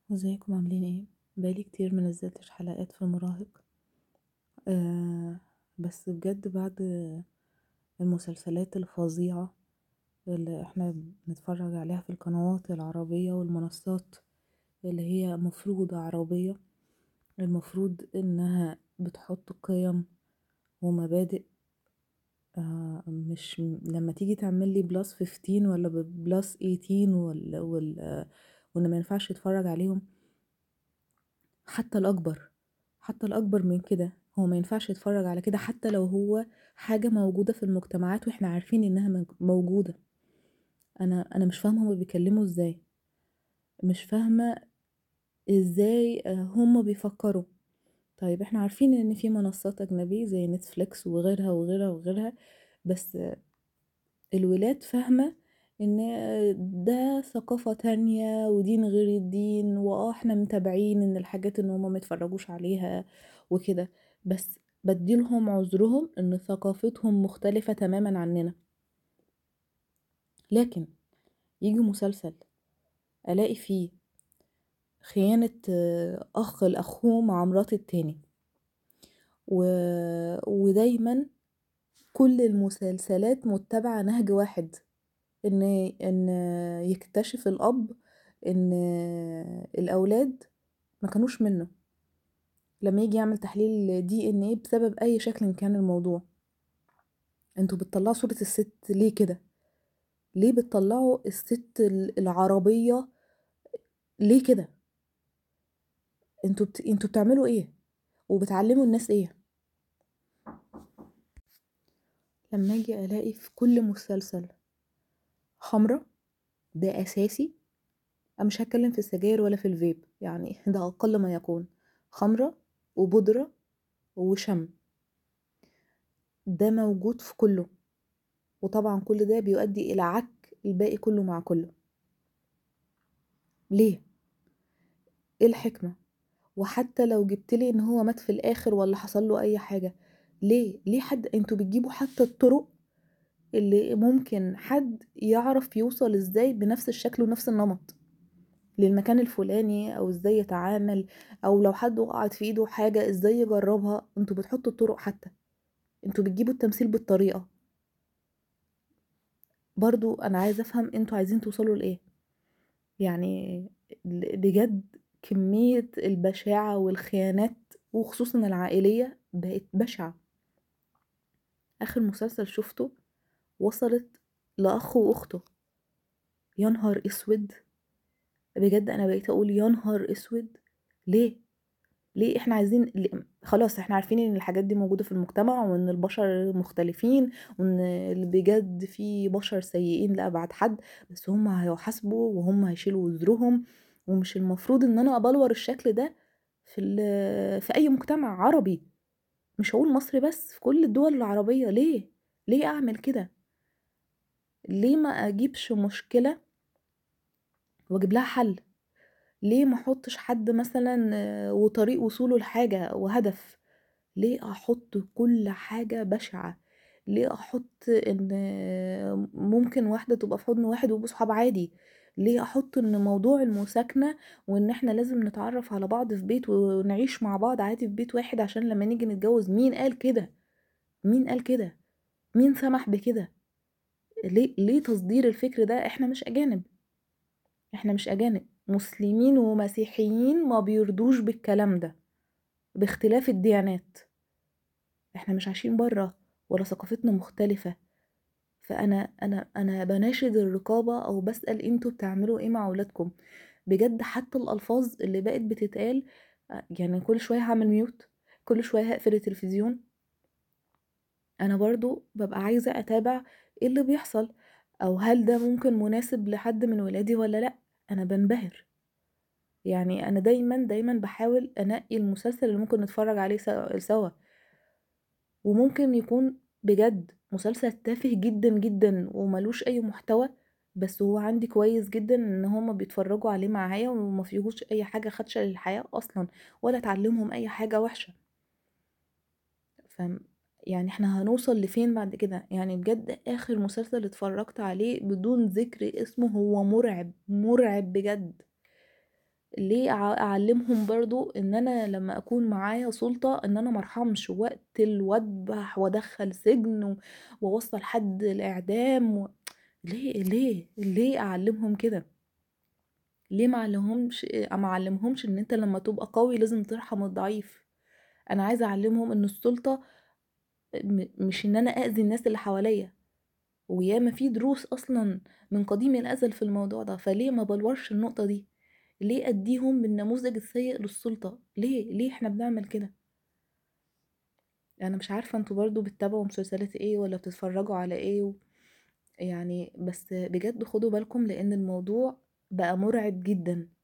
ازيكم عاملين ايه بقالي كتير منزلتش حلقات في المراهق آه بس بجد بعد المسلسلات الفظيعة اللي احنا بنتفرج عليها في القنوات العربية والمنصات اللي هي مفروض عربية المفروض انها بتحط قيم ومبادئ آه مش لما تيجي تعمل لي بلس 15 ولا بلس 18 ولا ولا وان ما ينفعش يتفرج عليهم حتى الأكبر حتى الأكبر من كده هو ما ينفعش يتفرج على كده حتى لو هو حاجة موجودة في المجتمعات واحنا عارفين انها موجودة انا انا مش فاهمة هما بيكلموا ازاي مش فاهمة ازاي هما بيفكروا طيب احنا عارفين ان في منصات اجنبية زي نتفليكس وغيرها وغيرها وغيرها بس الولاد فاهمة ان ده ثقافة تانية ودين غير الدين واه احنا متابعين ان الحاجات ان هما متفرجوش عليها وكده بس بديلهم عذرهم ان ثقافتهم مختلفة تماما عننا لكن يجي مسلسل الاقي فيه خيانة اخ لاخوه مع مرات التاني و... ودايما كل المسلسلات متبعة نهج واحد ان ان يكتشف الاب ان الاولاد ما كانوش منه لما يجي يعمل تحليل دي ان ايه بسبب اي شكل كان الموضوع انتوا بتطلعوا صورة الست ليه كده ليه بتطلعوا الست العربية ليه كده انتوا بت... انتوا بتعملوا ايه وبتعلموا الناس ايه لما اجي الاقي في كل مسلسل خمرة ده أساسي أنا مش هتكلم في السجاير ولا في الفيب يعني ده أقل ما يكون خمرة وبودرة وشم ده موجود في كله وطبعا كل ده بيؤدي إلى عك الباقي كله مع كله ليه؟ ايه الحكمة؟ وحتى لو جبتلي ان هو مات في الاخر ولا حصل له اي حاجة ليه؟ ليه حد انتوا بتجيبوا حتى الطرق اللي ممكن حد يعرف يوصل ازاي بنفس الشكل ونفس النمط للمكان الفلاني او ازاي يتعامل او لو حد وقعت في ايده حاجة ازاي يجربها انتوا بتحطوا الطرق حتى انتوا بتجيبوا التمثيل بالطريقة برضو انا عايزة افهم انتوا عايزين توصلوا لايه يعني بجد كمية البشاعة والخيانات وخصوصا العائلية بقت بشعة اخر مسلسل شفته وصلت لأخ وأخته يا نهار اسود بجد انا بقيت اقول يا نهار اسود ليه ليه احنا عايزين ليه؟ خلاص احنا عارفين ان الحاجات دي موجودة في المجتمع وان البشر مختلفين وان بجد في بشر سيئين لأبعد حد بس هم هيحاسبوا وهم هيشيلوا وزرهم ومش المفروض ان انا ابلور الشكل ده في في اي مجتمع عربي مش هقول مصري بس في كل الدول العربية ليه ليه اعمل كده ليه ما اجيبش مشكلة واجيب لها حل ليه ما احطش حد مثلا وطريق وصوله لحاجة وهدف ليه احط كل حاجة بشعة ليه احط ان ممكن واحدة تبقى في حضن واحد ويبقوا صحاب عادي ليه احط ان موضوع المساكنة وان احنا لازم نتعرف على بعض في بيت ونعيش مع بعض عادي في بيت واحد عشان لما نيجي نتجوز مين قال كده مين قال كده مين سمح بكده ليه ليه تصدير الفكر ده احنا مش اجانب احنا مش اجانب مسلمين ومسيحيين ما بيرضوش بالكلام ده باختلاف الديانات احنا مش عايشين برا ولا ثقافتنا مختلفة فانا انا انا بناشد الرقابة او بسأل انتوا بتعملوا ايه مع اولادكم بجد حتى الالفاظ اللي بقت بتتقال يعني كل شوية هعمل ميوت كل شوية هقفل التلفزيون انا برضو ببقى عايزة اتابع ايه اللي بيحصل او هل ده ممكن مناسب لحد من ولادي ولا لا انا بنبهر يعني انا دايما دايما بحاول انقي المسلسل اللي ممكن نتفرج عليه سوا وممكن يكون بجد مسلسل تافه جدا جدا وملوش اي محتوى بس هو عندي كويس جدا ان هما بيتفرجوا عليه معايا وما فيهوش اي حاجه خدشه للحياه اصلا ولا تعلمهم اي حاجه وحشه ف يعني احنا هنوصل لفين بعد كده يعني بجد اخر مسلسل اتفرجت عليه بدون ذكر اسمه هو مرعب مرعب بجد ليه أع- اعلمهم برضو ان انا لما اكون معايا سلطة ان انا مرحمش واقتل واذبح وادخل سجن و- واوصل حد الاعدام و... ليه ليه ليه اعلمهم كده ليه ما اعلمهمش ما اعلمهمش ان انت لما تبقى قوي لازم ترحم الضعيف انا عايزه اعلمهم ان السلطه م- مش ان انا اذي الناس اللي حواليا وياما في دروس اصلا من قديم الازل في الموضوع ده فليه ما بلورش النقطه دي ليه اديهم بالنموذج السيء للسلطه ليه ليه احنا بنعمل كده انا مش عارفه انتوا برضو بتتابعوا مسلسلات ايه ولا بتتفرجوا على ايه و... يعني بس بجد خدوا بالكم لان الموضوع بقى مرعب جدا